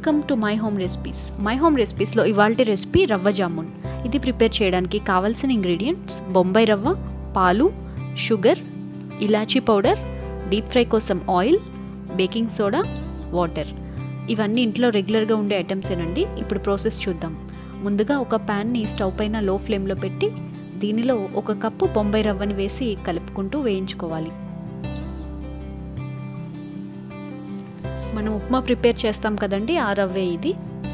welcome to my home recipes my home రెసిపీస్లో ఇవాల్టి recipe రవ్వ జామున్ ఇది ప్రిపేర్ చేయడానికి కావాల్సిన ఇంగ్రీడియంట్స్ బొంబాయి రవ్వ పాలు షుగర్ ఇలాచీ పౌడర్ డీప్ ఫ్రై కోసం ఆయిల్ బేకింగ్ సోడా వాటర్ ఇవన్నీ ఇంట్లో రెగ్యులర్గా ఉండే ఐటమ్సేనండి ఇప్పుడు ప్రాసెస్ చూద్దాం ముందుగా ఒక ప్యాన్ని స్టవ్ పైన లో ఫ్లేమ్లో పెట్టి దీనిలో ఒక కప్పు బొంబాయి రవ్వని వేసి కలుపుకుంటూ వేయించుకోవాలి మనం ఉప్మా ప్రిపేర్ చేస్తాం కదండి ఆ రవ్వే ఇది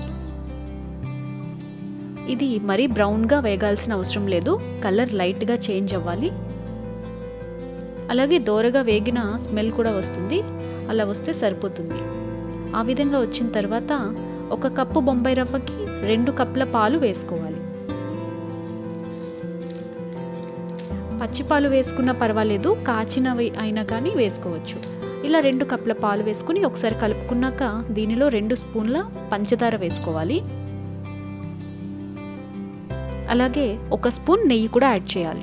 ఇది మరీ బ్రౌన్గా వేగాల్సిన అవసరం లేదు కలర్ లైట్గా చేంజ్ అవ్వాలి అలాగే దోరగా వేగిన స్మెల్ కూడా వస్తుంది అలా వస్తే సరిపోతుంది ఆ విధంగా వచ్చిన తర్వాత ఒక కప్పు బొంబాయి రవ్వకి రెండు కప్పుల పాలు వేసుకోవాలి పచ్చిపాలు వేసుకున్నా పర్వాలేదు కాచినవి అయినా కానీ వేసుకోవచ్చు ఇలా రెండు కప్పుల పాలు వేసుకుని ఒకసారి కలుపుకున్నాక దీనిలో రెండు స్పూన్ల పంచదార వేసుకోవాలి అలాగే ఒక స్పూన్ నెయ్యి కూడా యాడ్ చేయాలి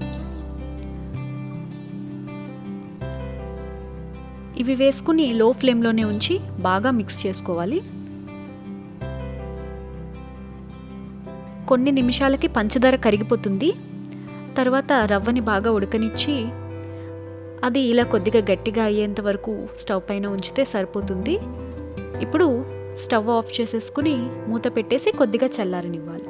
ఇవి వేసుకుని లో ఫ్లేమ్లోనే ఉంచి బాగా మిక్స్ చేసుకోవాలి కొన్ని నిమిషాలకి పంచదార కరిగిపోతుంది తర్వాత రవ్వని బాగా ఉడకనిచ్చి అది ఇలా కొద్దిగా గట్టిగా అయ్యేంత వరకు స్టవ్ పైన ఉంచితే సరిపోతుంది ఇప్పుడు స్టవ్ ఆఫ్ చేసేసుకుని మూత పెట్టేసి కొద్దిగా చల్లారనివ్వాలి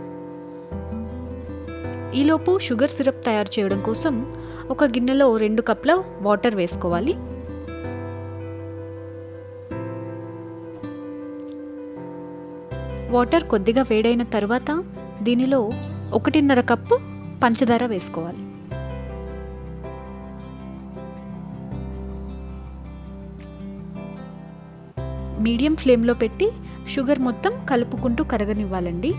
ఈలోపు షుగర్ సిరప్ తయారు చేయడం కోసం ఒక గిన్నెలో రెండు కప్ల వాటర్ వేసుకోవాలి వాటర్ కొద్దిగా వేడైన తర్వాత దీనిలో ఒకటిన్నర కప్పు పంచదార వేసుకోవాలి మీడియం ఫ్లేమ్లో పెట్టి షుగర్ మొత్తం కలుపుకుంటూ కరగనివ్వాలండి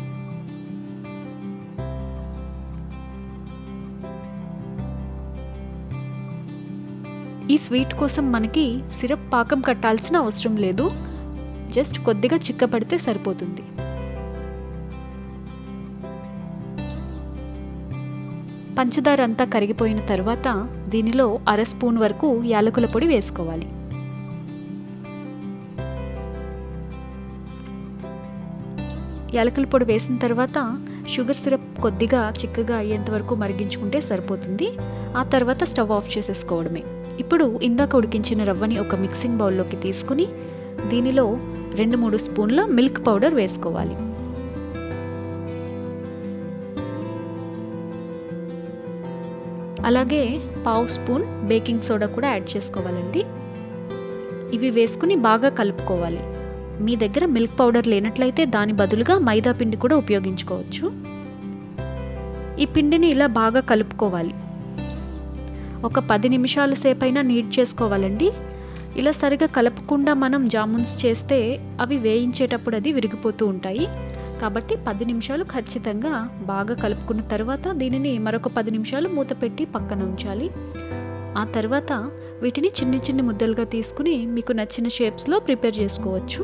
ఈ స్వీట్ కోసం మనకి సిరప్ పాకం కట్టాల్సిన అవసరం లేదు జస్ట్ కొద్దిగా చిక్కపడితే సరిపోతుంది పంచదార అంతా కరిగిపోయిన తర్వాత దీనిలో అర స్పూన్ వరకు యాలకుల పొడి వేసుకోవాలి యాలకుల పొడి వేసిన తర్వాత షుగర్ సిరప్ కొద్దిగా చిక్కగా అయ్యేంత వరకు మరిగించుకుంటే సరిపోతుంది ఆ తర్వాత స్టవ్ ఆఫ్ చేసేసుకోవడమే ఇప్పుడు ఇందాక ఉడికించిన రవ్వని ఒక మిక్సింగ్ బౌల్లోకి తీసుకుని దీనిలో రెండు మూడు స్పూన్ల మిల్క్ పౌడర్ వేసుకోవాలి అలాగే పావు స్పూన్ బేకింగ్ సోడా కూడా యాడ్ చేసుకోవాలండి ఇవి వేసుకుని బాగా కలుపుకోవాలి మీ దగ్గర మిల్క్ పౌడర్ లేనట్లయితే దాని బదులుగా మైదా పిండి కూడా ఉపయోగించుకోవచ్చు ఈ పిండిని ఇలా బాగా కలుపుకోవాలి ఒక పది నిమిషాల సేపైనా నీట్ చేసుకోవాలండి ఇలా సరిగా కలపకుండా మనం జామున్స్ చేస్తే అవి వేయించేటప్పుడు అది విరిగిపోతూ ఉంటాయి కాబట్టి పది నిమిషాలు ఖచ్చితంగా బాగా కలుపుకున్న తర్వాత దీనిని మరొక పది నిమిషాలు మూత పెట్టి పక్కన ఉంచాలి ఆ తర్వాత వీటిని చిన్న చిన్న ముద్దలుగా తీసుకుని మీకు నచ్చిన షేప్స్లో ప్రిపేర్ చేసుకోవచ్చు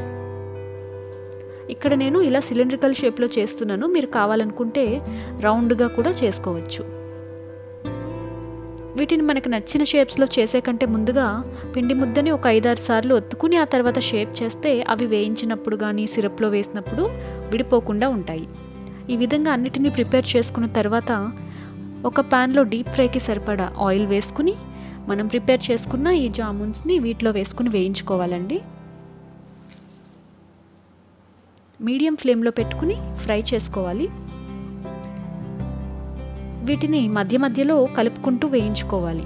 ఇక్కడ నేను ఇలా సిలిండ్రికల్ షేప్లో చేస్తున్నాను మీరు కావాలనుకుంటే రౌండ్గా కూడా చేసుకోవచ్చు వీటిని మనకు నచ్చిన షేప్స్లో చేసే కంటే ముందుగా పిండి ముద్దని ఒక ఐదారు సార్లు ఒత్తుకుని ఆ తర్వాత షేప్ చేస్తే అవి వేయించినప్పుడు కానీ సిరప్లో వేసినప్పుడు విడిపోకుండా ఉంటాయి ఈ విధంగా అన్నిటినీ ప్రిపేర్ చేసుకున్న తర్వాత ఒక ప్యాన్లో డీప్ ఫ్రైకి సరిపడా ఆయిల్ వేసుకుని మనం ప్రిపేర్ చేసుకున్న ఈ జామున్స్ని వీటిలో వేసుకుని వేయించుకోవాలండి మీడియం ఫ్లేమ్లో పెట్టుకుని ఫ్రై చేసుకోవాలి వీటిని మధ్య మధ్యలో కలుపుకుంటూ వేయించుకోవాలి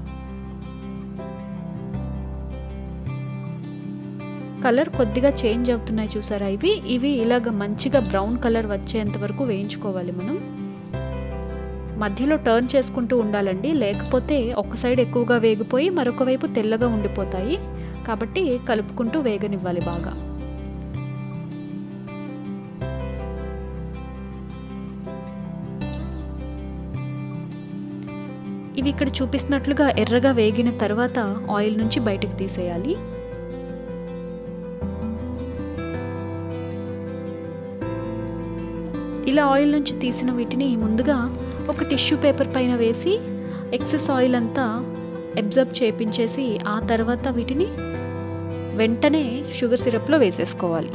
కలర్ కొద్దిగా చేంజ్ అవుతున్నాయి చూసారా ఇవి ఇవి ఇలాగ మంచిగా బ్రౌన్ కలర్ వచ్చేంత వరకు వేయించుకోవాలి మనం మధ్యలో టర్న్ చేసుకుంటూ ఉండాలండి లేకపోతే ఒక సైడ్ ఎక్కువగా వేగిపోయి మరొక వైపు తెల్లగా ఉండిపోతాయి కాబట్టి కలుపుకుంటూ వేగనివ్వాలి బాగా ఇవి ఇక్కడ చూపిస్తున్నట్లుగా ఎర్రగా వేగిన తర్వాత ఆయిల్ నుంచి బయటకు తీసేయాలి ఇలా ఆయిల్ నుంచి తీసిన వీటిని ముందుగా ఒక టిష్యూ పేపర్ పైన వేసి ఎక్సెస్ ఆయిల్ అంతా అబ్జర్బ్ చేపించేసి ఆ తర్వాత వీటిని వెంటనే షుగర్ సిరప్లో వేసేసుకోవాలి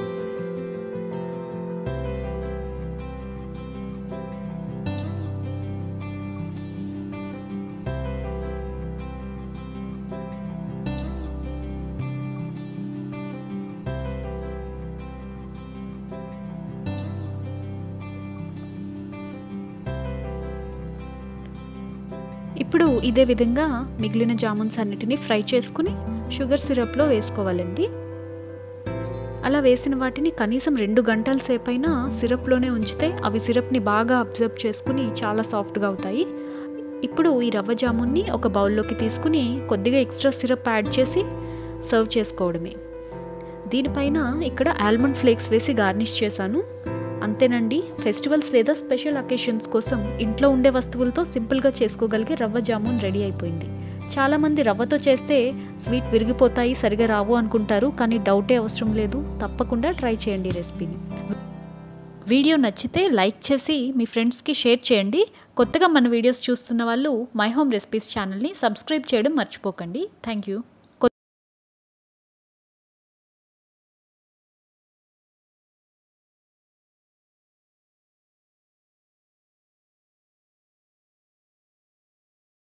ఇప్పుడు ఇదే విధంగా మిగిలిన జామున్స్ అన్నిటినీ ఫ్రై చేసుకుని షుగర్ సిరప్లో వేసుకోవాలండి అలా వేసిన వాటిని కనీసం రెండు గంటల సేపు అయినా సిరప్లోనే ఉంచితే అవి సిరప్ని బాగా అబ్జర్వ్ చేసుకుని చాలా సాఫ్ట్గా అవుతాయి ఇప్పుడు ఈ రవ్వ జామున్ని ఒక బౌల్లోకి తీసుకుని కొద్దిగా ఎక్స్ట్రా సిరప్ యాడ్ చేసి సర్వ్ చేసుకోవడమే దీనిపైన ఇక్కడ ఆల్మండ్ ఫ్లేక్స్ వేసి గార్నిష్ చేశాను అంతేనండి ఫెస్టివల్స్ లేదా స్పెషల్ అకేషన్స్ కోసం ఇంట్లో ఉండే వస్తువులతో సింపుల్గా చేసుకోగలిగే రవ్వ జామున్ రెడీ అయిపోయింది చాలామంది రవ్వతో చేస్తే స్వీట్ విరిగిపోతాయి సరిగా రావు అనుకుంటారు కానీ డౌటే అవసరం లేదు తప్పకుండా ట్రై చేయండి రెసిపీని వీడియో నచ్చితే లైక్ చేసి మీ ఫ్రెండ్స్కి షేర్ చేయండి కొత్తగా మన వీడియోస్ చూస్తున్న వాళ్ళు మై హోమ్ రెసిపీస్ ఛానల్ని సబ్స్క్రైబ్ చేయడం మర్చిపోకండి థ్యాంక్ యూ